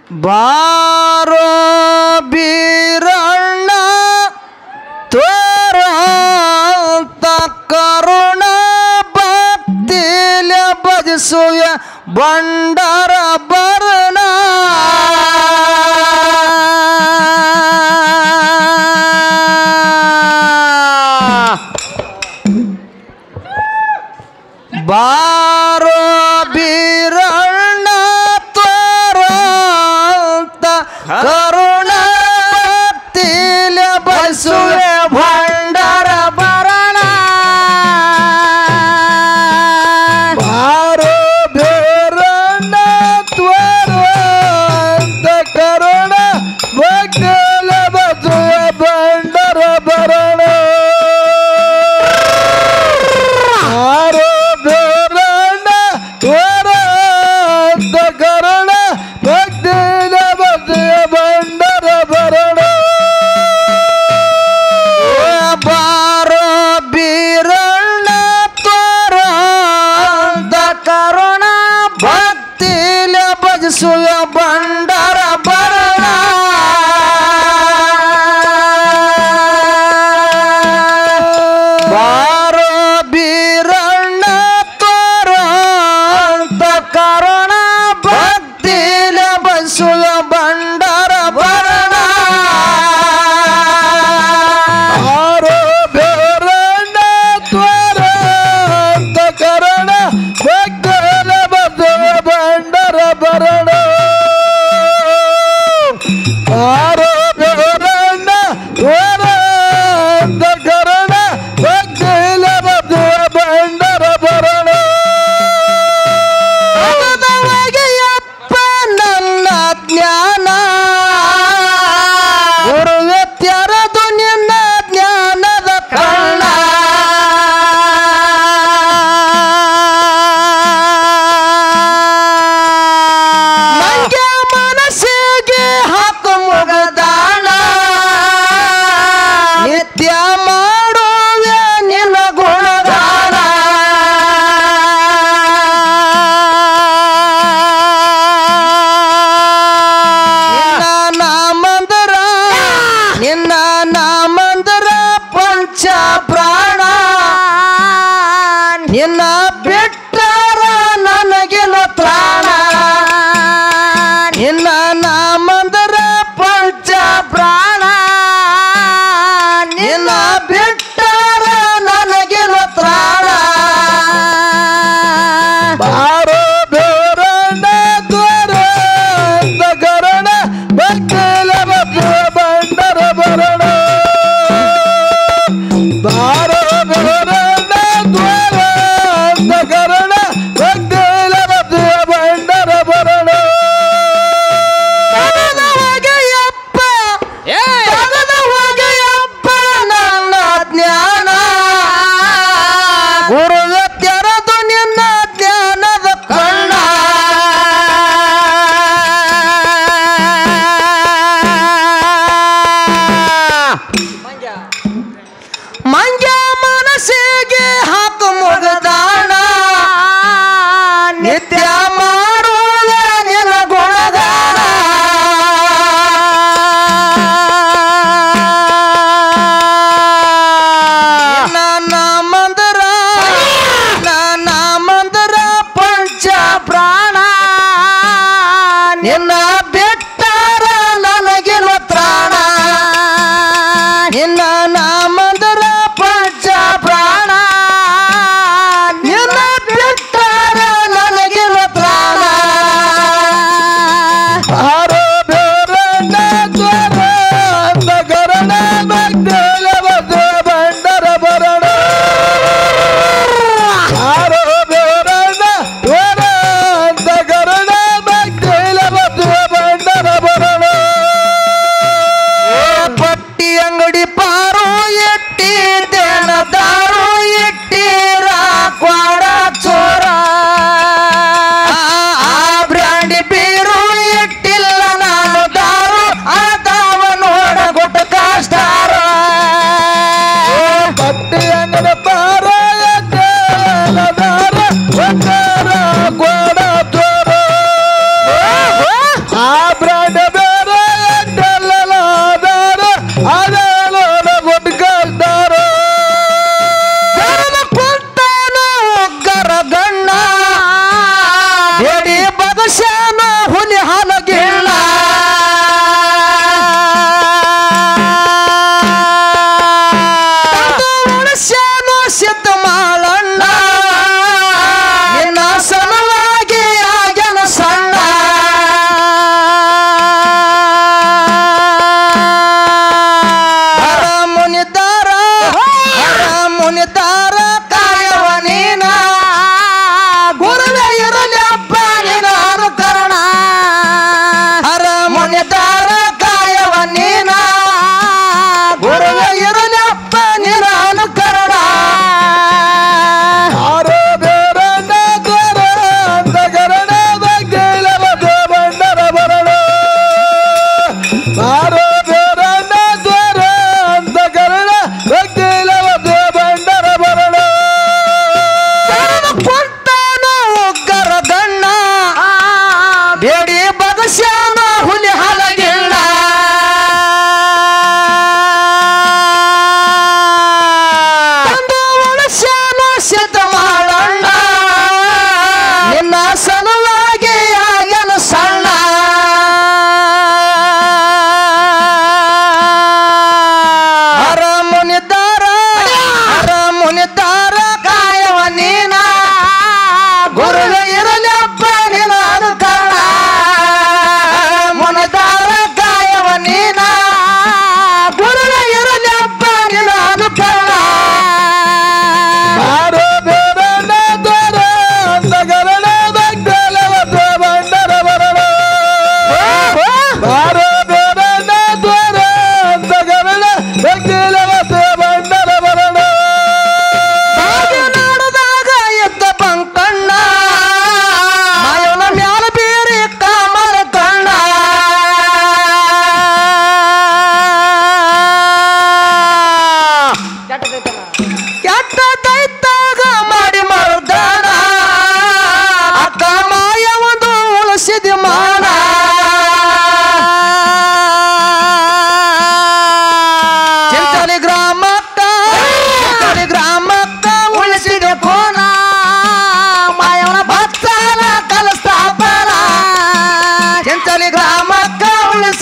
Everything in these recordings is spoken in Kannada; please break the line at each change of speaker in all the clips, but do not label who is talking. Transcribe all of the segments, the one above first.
ಬಾರೋ ಬೀರಣ್ಣ ತೋರ ಕರುಣ ಭಕ್ತಿಲ ಭಜಿಸುವ ಬಂಡರ ಬರಣ ಬಾರೋ ಬೀರಣ್ಣ ತೋರಂತ ಕರುಣ ಭಕ್ತಿಲ ಬಸುವೆ ಭಂಡರ ಬರಣ ಬಾರೋ ಬೀರಣ್ಣ ತ್ವರಂತ ಕರುಣ ಭಕ್ತಿಲ ಬಸುವೆ ಭಂಡರ ಬರಣ ಆರೋ ಬೇರಣ್ಣ ವರಂತ ಕರಣ ಭಕ್ತಿನ ಭಕ್ತಿಯ ಬಂಡರ ಬರಣ ಬಾರೋ ಬೀರಣ್ಣ ತ್ವರಂತ ಕರುಣ ಭಕ್ತಿಲ ಭಜಿಸುವ ಬಂಡರ ಬರಣ ಬಾರೋ ಬೀರಣ್ಣ ತೋರಂತ ಕರುಣ ಭಕ್ತಿಲ ಬಸುವ ಬಂಡರ ಬರಣ ಬಾರೋ ಬೀರಣ್ಣ ತ್ವರಂತ ಕರುಣ ಭಕ್ತಿಲ ಬಸುವ ಬಂಡರ ಬರಣ ಆರೋ ಬೇರಣ್ಣ ವರಂತ ಕರಣ ಭಕ್ತಿಲ ಬದುವ ಬಂಡರ ಬರಣ ಅಪ್ಪ ನನ್ನ ಜ್ಞಾನ ಗುರುವೆ ತ್ಯರದು ನಿನ್ನ ಜ್ಞಾನದ ಕರ್ಣ ನಂಗೆ ಮನಸ್ಸಿಗೆ ಹಾಕು ಮುಗದಾಣ ನಿತ್ಯ ಮಾಡುವೆ ನಿನ್ನ ಗುಣಗಾನ ನಿನ್ನ ನಾಮಂದ್ರ ನಿನ್ನ ನಾಮಂದ್ರ ಪಂಚ ಪ್ರಾಣ ನಿನ್ನ ಬಿಟ್ಟರ ನನಗಿನ ಪ್ರಾಣ ನಿನ್ನ ನಾಮಂದ್ರ ಪಂಚ ಪ್ರಾಣ ನಿನ್ನ ಬಿಟ್ಟರ ನನಗಿನ ಪ್ರಾಣ ಬಾರೋ ಬೇರಣ್ಣ ದ್ವರ ಕರಣ ಭಕ್ತಿಲ ಬಂಡರ ಬರಣ ಬಾರೋ ಬೇರಣ್ಣ ದ್ವರ ಕರಣ ಭಕ್ತಿಲ ಬಂಡರ ಬರಣ ಹೊಗೆಯಪ್ಪ ತಗದ ಹೊಗೆಯಪ್ಪ ನನ್ನ ಜ್ಞಾನ ಗುರುವೆ ತೆರೆದು ನಿನ್ನ ಜ್ಞಾನದ ಕಣ್ಣ ಮಂಜ ಮನಸ್ಸಿಗೆ ಹಾಕು ಮುಗದಾಣ ನಿತ್ಯ ಮಾಡುವ ನಿನ್ನ ಗುಣಗಾನ ನನ್ನ ಮಂದಿರ ನನ್ನ ಮಂದಿರ ಪಂಚ ಪ್ರಾಣ ನಿನ್ನ ಬಿಟ್ಟರ ನನಗಿನ ತ್ರಾಣ ನಿನ್ನ ನಾಮಂದ್ರ ಪಂಚ ಪ್ರಾಣ ನಿನ್ನ ಬಿಟ್ಟರ ನನಗಿನ ಪ್ರಾಣ ಆರೋ ಬೇರಣ್ಣ ದ್ವರ ಗರಣ ಭಕ್ತಿಲ ಬದು ಬಂಡರ ಬರಣ ಆರೋ ಬೇರಣ್ಣ ದ್ವರ ಗರಣ ಭಕ್ತಿಲ ಬದು ಬಂಡ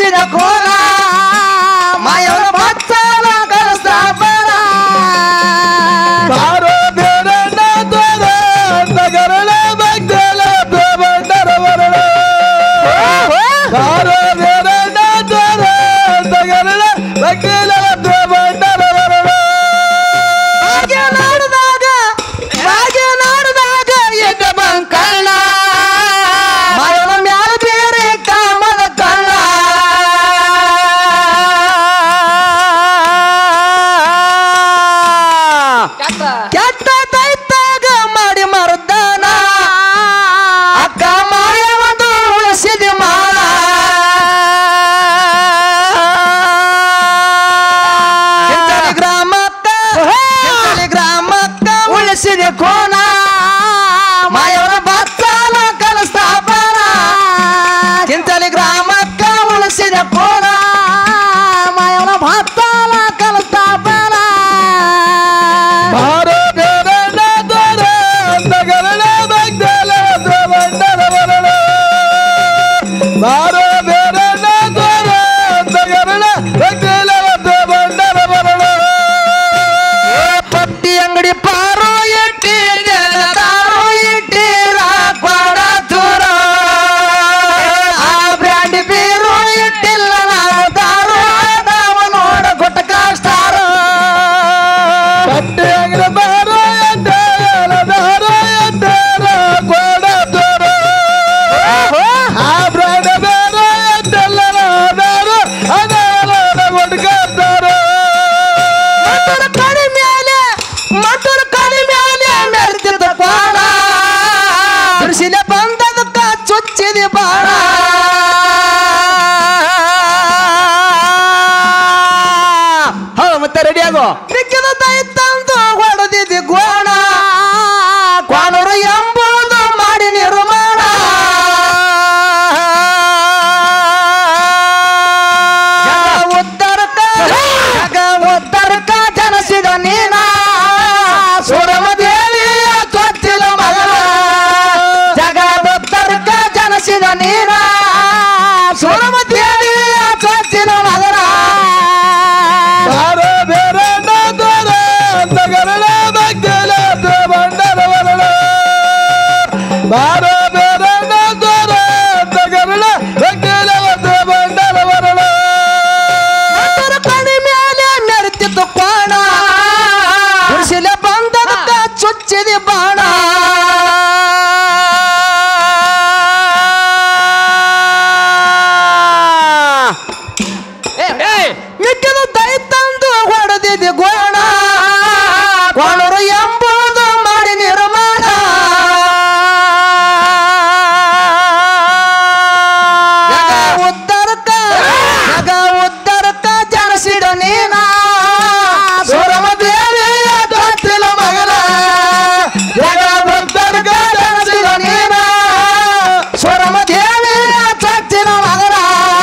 ಉಳಿಸಿದ ಕೋಲ ಮಾಯವ ಭಕ್ತನ ಕಳಿಸ್ತಾಪನ
ಬಾರೋ ಬೇರಣ್ಣ ತೋರ ನಗರಳ ಭಕ್ತಲ ಬಂಡರ ಬರಳ ಬಾರೋ ಬೇರಣ್ಣ ತೋರ ನಗರಳ ಭಕ್ತಲ ಬಂಡರ ಬರಳ
ಭಾಗ್ಯ ನಾಡದಾಗ ಭಾಗ್ಯ ನಾಡದಾಗ ಎದ್ದ ಬಂಕಣ್ಣ ಮಾಯವ ಮ್ಯಾಲ ಬೇರೆ ಕಾಮದ ಕಣ್ಣ ಕೆಟ್ಟ ದೈತ್ಯಾಗ ಮಾಡಿ ಮರುದ್ದಾನ ಅಕ್ಕ ಮಾಯವದು ಉಳಿಸಿದ ಮಾಲ ಕಿಂತಳಿ ಗ್ರಾಮಕ್ಕ ಕಿಂತಳಿ ಗ್ರಾಮಕ್ಕ ಉಳಿಸಿದ ಕೋನ ಮಾಯವರ ಭಕ್ತನ ಕಲಿಸ್ತಾಪನ ಕಿಂತಳಿ ಗ್ರಾಮಕ್ಕ ಉಳಿಸಿದ ಕೋನ ಮಾಯವರ ಭಕ್ತನ ಕಲಿಸ್ತಾಪನ
ಬಾರೋ ಬೇರಣ್ಣ ತೋರ ನಗರಳ ಭಕ್ತಲ ಬಂಡರ ಬರಳ ಬಾರೋ ಬೇರಣ್ಣ ತೋರ ನಗರಳ ಭಕ್ತಲ ಬಂಡರ ಬರಳ
ಪಟ್ಟಿ ಅಂಗಡಿ ಪಾರು ಇಟ್ಟಿ ತಾರು ಇಟ್ಟಿ ರಾಕ್ವಾಡ ದೂರ ಆ ಬ್ರ್ಯಾಂಡ್ ಬೀರು ಇಟ್ಟಿಲ್ಲ ನಾವು ದಾರು ನಾವು ನೋಡ ಗುಟ್ಟ ಕಷ್ಟಾರ
ಪಟ್ಟಿ ಅಂಗಡಿ ಬಾರೋ ಎದ್ದಾರ ದಾರೋ ಎದ್ದಾರ ಕೋಡ ತೋರ ಆ ಬ್ರಾಂಡ ಬೇರೆ ಎದ್ದೆಲ್ಲರ ದಾರು ಅದಾರ ಹುಡುಗಾಡ್ತಾರ
ಮಟರ ಕಡಿ ಮೇಲೆ ಮಟರ ಕಡಿ ಮೇಲೆ ಮೆರ್ತಿದ್ದ ಬಾಣ ಬಿಡಿಸಿಲೆ ಬಂದದಕ್ಕ ಚುಚ್ಚಿದೆ ಬಾಣ
ಹೌದು ಮತ್ತೆ ರೆಡಿ ಆಗೋ
ಬಿಕ್ಕಿದ ತಂದು ಹೊಡೆದಿದ್ದಿ ಗೋಣ ಕ್ವಾನೂರು ಎಂಬುದು ಮಾಡಿ ನಿರ್ಮಾಣ ಜಗ ಉತ್ತರಕ್ಕ ಜಗ ಉತ್ತರಕ್ಕ ಜನಸಿದ ನೀನ ಸುರಮ ದೇವಿಯ ತೊತ್ತಿಲ ಮಗನ ಜಗ ಉತ್ತರಕ್ಕ ಜನಸಿದ ನೀನ ಸುರಮ ದೇವಿಯ ತೊತ್ತಿಲ ಮಗನ
ಬಾರೋ ಬೇರೆ ತೋರ ನಗರಳ ಭಕ್ತಲ ಬಂಡರ ಬರಳ ಬಾರೋ ಬೇರೆ ತೋರ ನಗರಳ ಭಕ್ತಲ ಬಂಡರ ಬರಳ
ಅದರ ಕಣಿ ಮೇಲೆ ಮೆರೆತಿತ್ತು ಬಾಣ ಗುಡಿಸಿಲೆ ಬಂದದಕ್ಕ ಚುಚ್ಚಿದೆ ಬಾಣ ಮಿಕ್ಕಿದ ದೈತಂದು ಹೊಡೆದಿದೆ ಗೋಣ ಕೋಣರು ಎಂಬುದು ಮಾಡಿ ನಿರ್ಮಾಣ ಜಗ ಉತ್ತರಕ್ಕ ಜಗ ಉತ್ತರಕ್ಕ ಜನಸಿದ ನೀನ ಸುರಮ ದೇವಿಯ ತೊಟ್ಟಿಲ ಮಗನ ಜಗ ಉತ್ತರಕ್ಕ ಜನಸಿದ ನೀನ ಸುರಮ ದೇವಿಯ ತೊಟ್ಟಿಲ ಮಗನ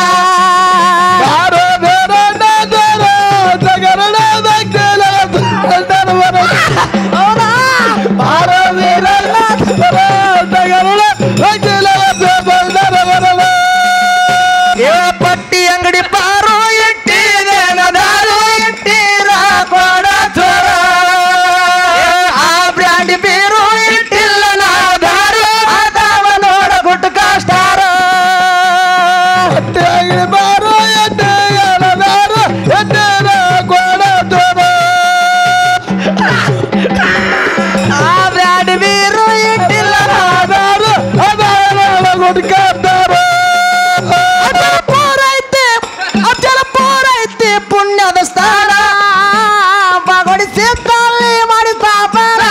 ಬಾರೋ ಬೇರೆ ತೋರ ನಗರಳ ಭಕ್ತಲ ಬಂಡರ ಬರಳ
ಹೌದಾ
ಬಾರೋ ಬೇರೆ ತೋರ ನಗರಳ ಭಕ್ತಲ ಬಂಡರ ಬರಳ
ಏ ಪಟ್ಟಿ ಅಂಗಡಿ ಪಾರು ಇಟ್ಟಿದೆ ನದಾರು ಇಟ್ಟಿರ ಕೊಡ ಚೋರ ಆ ಬ್ರ್ಯಾಂಡ್ ಬೀರು ಇಟ್ಟಿಲ್ಲ ನಾದಾರು ಅದಾವ ನೋಡ ಗುಟ್ಟು ಕಷ್ಟಾರ
ಹೊಟ್ಟೆ ಅಂಗಡಿ ಬಾರೋ ಎಟ್ಟೆ ಎಳದಾರು ಎಟ್ಟೆರ ಕೋಡ ತೋರ
ಆ ಬ್ರ್ಯಾಂಡ್ ಬೀರು ಇಟ್ಟಿಲ್ಲ
ಆದಾರು ಅದಾರ ಹುಡುಕಾಡ್ತಾರ
ಅಚಲ ಪೂರೈತಿ ಅಚಲ ಪೂರೈತಿ ಪುಣ್ಯದ ಸ್ಥಾನ ಬಗೊಡಿಸಿ ತಲ್ಲಿ ಮಾಡಿ ಪಾಪನ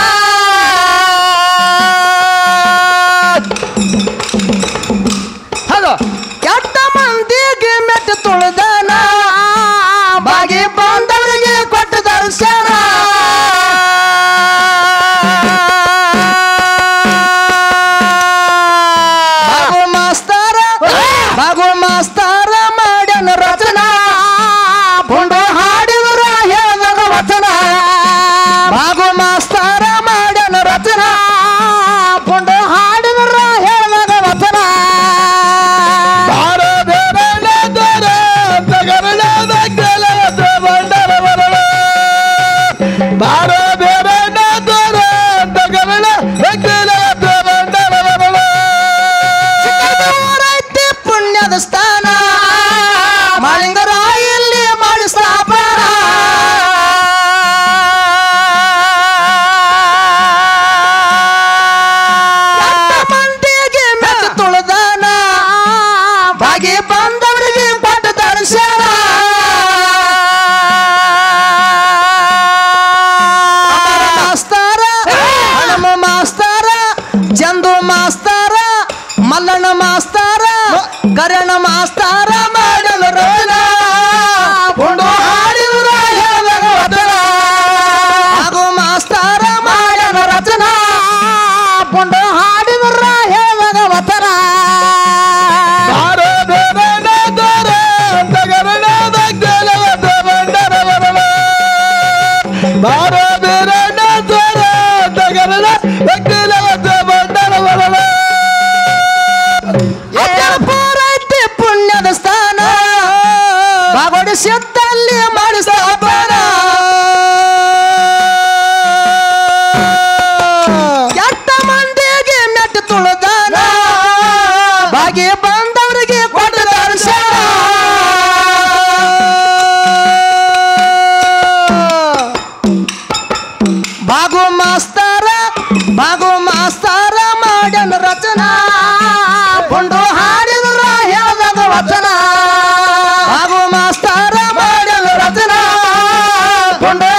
ಹಲೋ
ಕೆಟ್ಟ ಮಂದಿಗೆ ಮೆಟ್ಟು ತುಳಿದನ ಬಾಗಿ ಬಂದವರಿಗೆ ಕೊಟ್ಟ ದರ್ಶನ ಬಾಗು ಮಾಸ್ತರ ಬಾಗು ಮಾಸ್ತರ ಮಾಡ್ಯನ ರಚನಾ ಪುಂಡು ಹಾಡಿದ್ರ ಹೇಳ್ದಾಗ ವಚನ ಬಾಗು ಮಾಸ್ತರ ಮಾಡ್ಯನ ರಚನಾ ಪುಂಡು ಹಾಡಿದ್ರ ಹೇಳ್ದಾಗ ವಚನ
ಬಾರ ಬೇರೆ ತೋರ
ಬಾಗಿ ಬಂದವರಿಗೆ ಕೊಟ್ಟ ದರ್ಶನ ಅಮರ ಮಾಸ್ತರ ಹನುಮ ಮಾಸ್ತರ ಚಂದು ಮಾಸ್ತರ ಮಲ್ಲಣ್ಣ ಮಾಸ್ತರ ಕರಣ ಮಾಸ್ತರ ಮಾಡಲು ರಚನ ಕೊಂಡು ಹಾಡಿದ್ರ ಹೇಳಿದಾಗ ವಚನ ಹಾಗೂ ಮಾಸ್ತರ ಮಾಡಲ ರಚನ ಕೊಂಡು ಹಾಡಿದ್ರ ಹೇಳಿದಾಗ ವಚನ ಅಜ್ಜನ ಪೂರೈತಿ ಪುಣ್ಯದ ಸ್ಥಾನ ಬಾಗೋಡಿ ಸಿದ್ದಲ್ಲಿ ಮಾಡಿ ಸ್ಥಾಪನ ಕೆಟ್ಟ ಮಂದಿಗೆ ಮೆಟ್ಟ ತುಳಿದಾನ ಬಾಗಿ ಬಂದವರಿಗೆ ಕೊಟ್ಟ ದರ್ಶನ ಬಾಗು ಮಾಸ್ತರ ಬಾಗು ಮಾಸ್ತರ ಮಾಡ್ಯನ ರಚನಾ ಕೊಂಡು ಹಾಡಿದ್ರ ಹೇಳ್ದಾಗ ವಚನ ಬಾಗು ಮಾಸ್ತರ ಮಾಡ್ಯನ ರಚನಾ ಕೊಂಡು